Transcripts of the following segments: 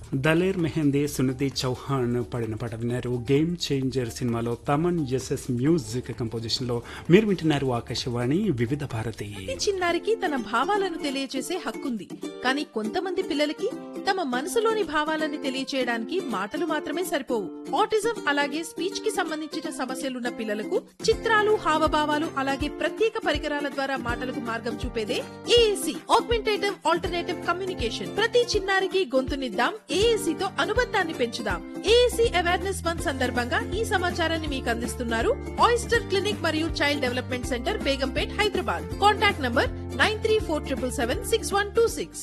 దలేర్ మెహందీ సునిధి చౌహాన్ పాడిన పాట విన్నారు గేమ్ చేంజర్ సినిమాలో తమన్ ఎస్ఎస్ మ్యూజిక్ కంపోజిషన్ లో మీరు వింటున్నారు ఆకాశవాణి వివిధ భారతి ప్రతి చిన్నారికి తన భావాలను తెలియచేసే హక్కుంది కానీ కొంతమంది పిల్లలకి తమ మనసులోని భావాలని తెలియచేయడానికి మాటలు మాత్రమే సరిపోవు ఆటిజం అలాగే స్పీచ్ కి సంబంధించిన సమస్యలున్న పిల్లలకు చిత్రాలు హావభావాలు అలాగే ప్రత్యేక పరికరాల ద్వారా మాటలకు మార్గం చూపేదే ఏఏసి ఆగ్మెంటేటివ్ ఆల్టర్నేటివ్ కమ్యూనికేషన్ ప్రతి చిన్నారికి గొంతునిద్దాం ఏఏసి తో అనుబంధాన్ని పెంచుదాం ఏఏసి అవేర్నెస్ మంత్ సందర్భంగా ఈ సమాచారాన్ని మీకు అందిస్తున్నారు ఆయిస్టర్ క్లినిక్ మరియు child development centre Begumpet Hyderabad contact number nine three four triple seven six one two six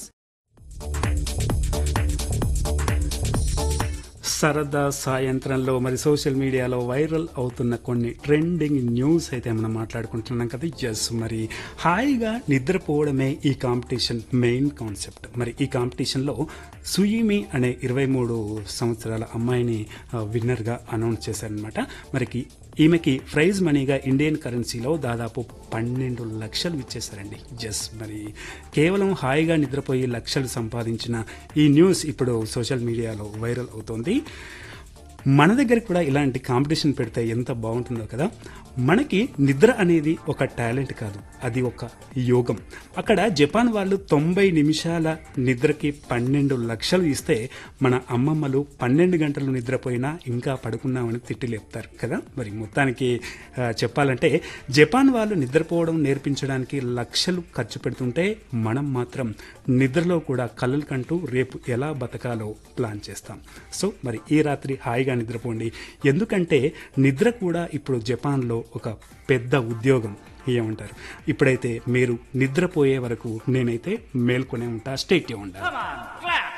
సరదా సాయంత్రంలో మరి సోషల్ మీడియాలో వైరల్ అవుతున్న కొన్ని ట్రెండింగ్ న్యూస్ అయితే మనం మాట్లాడుకుంటున్నాం కదా ఎస్ మరి హాయిగా నిద్రపోవడమే ఈ కాంపిటీషన్ మెయిన్ కాన్సెప్ట్ మరి ఈ కాంపిటీషన్లో సుయిమి అనే ఇరవై మూడు సంవత్సరాల అమ్మాయిని ఆ, విన్నర్గా అనౌన్స్ చేశారనమాట మరికి ఈమెకి ప్రైజ్ మనీగా ఇండియన్ కరెన్సీలో దాదాపు పన్నెండు లక్షలు ఇచ్చేశారండి జస్ మరి కేవలం హాయిగా నిద్రపోయి లక్షలు సంపాదించిన ఈ న్యూస్ ఇప్పుడు సోషల్ మీడియాలో వైరల్ అవుతోంది మన దగ్గర కూడా ఇలాంటి కాంపిటీషన్ పెడితే ఎంత బాగుంటుందో కదా మనకి నిద్ర అనేది ఒక టాలెంట్ కాదు అది ఒక యోగం అక్కడ జపాన్ వాళ్ళు తొంభై నిమిషాల నిద్రకి పన్నెండు లక్షలు ఇస్తే మన అమ్మమ్మలు పన్నెండు గంటలు నిద్రపోయినా ఇంకా పడుకున్నామని తిట్టి లేపుతారు కదా మరి మొత్తానికి ఆ, చెప్పాలంటే జపాన్ వాళ్ళు నిద్రపోవడం నేర్పించడానికి లక్షలు ఖర్చు పెడుతుంటే మనం మాత్రం నిద్రలో కూడా కలలు కంటూ రేపు ఎలా బతకాలో ప్లాన్ చేస్తాం సో మరి ఈ రాత్రి హాయిగా నిద్రపోండి ఎందుకంటే నిద్ర కూడా ఇప్పుడు జపాన్లో ఒక పెద్ద ఉద్యోగం ఏమంటారు ఇప్పుడైతే మీరు నిద్రపోయే వరకు నేనైతే మేల్కొనే ఉంటా స్టేట్ ఉండాలి